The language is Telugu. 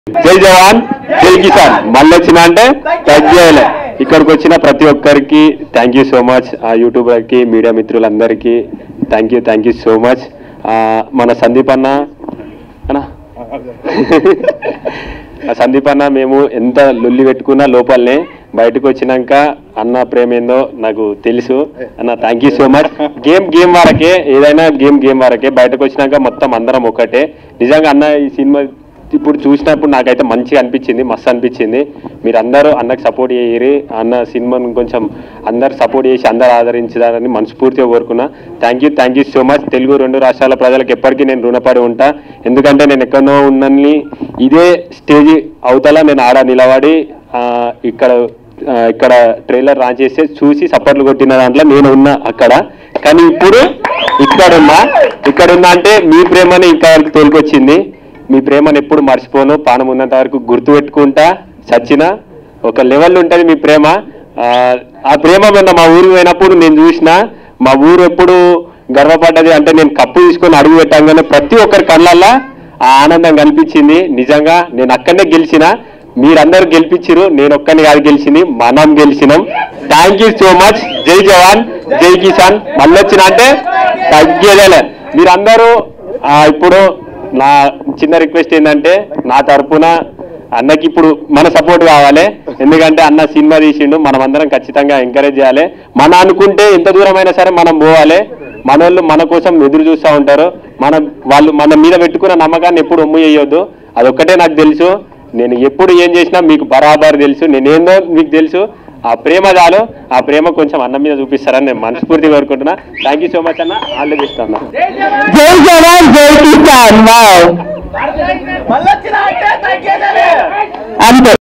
జై జవాన్ జై కిసాన్ మళ్ళీ వచ్చిన అంటే తగ్గేయలే ఇక్కడికి వచ్చిన ప్రతి ఒక్కరికి థ్యాంక్ యూ సో మచ్ యూట్యూబర్కి మీడియా మిత్రులందరికీ thank you thank you so much మన సందీప్ అన్న అన్నా ఆ సందీప్ అన్న మేము ఎంత లొల్లి పెట్టుకున్నా లోపలనే బయటకు వచ్చినాక అన్న ప్రేమ ఏందో నాకు తెలుసు అన్న thank you so much game game వరకే ఏదైనా గేమ్ గేమ్ వరకే బయటకు వచ్చినాక మొత్తం అందరం ఒకటే నిజంగా అన్న ఈ సినిమా ఇప్పుడు చూసినప్పుడు నాకైతే మంచిగా అనిపించింది మస్తు అనిపించింది మీరు అందరూ అన్నకు సపోర్ట్ చేయరి అన్న సినిమాను కొంచెం అందరు సపోర్ట్ చేసి అందరు ఆదరించాలని మనస్ఫూర్తిగా కోరుకున్నా thank you thank you so much Telugu రెండు రాష్ట్రాల ప్రజలకు ఎప్పటికీ నేను రుణపడి ఉంటా ఎందుకంటే నేను ఎక్కడో ఉన్నని ఇదే స్టేజ్ అవతల నేను ఆడ నిలబడి ఆ, ఇక్కడ ఆ, ఇక్కడ ట్రైలర్ లాంచ్ చేస్తే చూసి సపోర్ట్లు కొట్టిన దాంట్లో నేను ఉన్నా అక్కడ కానీ ఇప్పుడు ఇక్కడ ఉన్నా ఇక్కడ ఉన్నా అంటే మీ ప్రేమని ఇంకా వరకు తోలుకొచ్చింది మీ ప్రేమను ఎప్పుడు మర్చిపోను పానం ఉన్నంత వరకు గుర్తు పెట్టుకుంటా చచ్చిన ఒక లెవెల్ ఉంటుంది మీ ప్రేమ ఆ, ఆ ప్రేమ మొన్న మా ఊరు పోయినప్పుడు నేను చూసిన మా ఊరు ఎప్పుడు గర్వపడ్డది అంటే నేను కప్పు తీసుకొని అడుగు పెట్టంగానే ప్రతి ఒక్కరి కళ్ళల్లో ఆ ఆనందం కనిపించింది నిజంగా నేను అక్కడనే గెలిచిన మీరందరూ గెలిపించారు నేను ఒక్కని కాదు గెలిచింది మనం గెలిచినాం థ్యాంక్ యూ సో మచ్ జై జవాన్ జై కిసాన్ మళ్ళీ వచ్చిన అంటే తగ్గేదేలే మీరందరూ ఆ, ఇప్పుడు నా చిన్న రిక్వెస్ట్ ఏంటంటే నా తరపున అన్నకి ఇప్పుడు మన సపోర్ట్ కావాలి ఎందుకంటే అన్న సినిమా తీసిండు మనం అందరం ఖచ్చితంగా ఎంకరేజ్ చేయాలి మన అనుకుంటే ఎంత దూరమైనా సరే మనం పోవాలి మన వాళ్ళు మన కోసం ఎదురు చూస్తూ ఉంటారు మన వాళ్ళు మన మీద పెట్టుకున్న నమ్మకాన్ని ఎప్పుడు ఒమ్ము చేయొద్దు అదొక్కటే నాకు తెలుసు నేను ఎప్పుడు ఏం చేసినా మీకు బరాబర్ తెలుసు నేనేందో మీకు తెలుసు ఆ ప్రేమ చాలు ఆ ప్రేమ కొంచెం అన్న మీద చూపిస్తారని నేను మనస్ఫూర్తిగా కోరుకుంటున్నా థ్యాంక్ యూ సో మచ్ అన్న ఆల్ ది బెస్ట్ అన్న జై జవాన్ జై కిసాన్ వావ్ మళ్ళొచ్చిన అంటే తగ్గేదేలే అంతే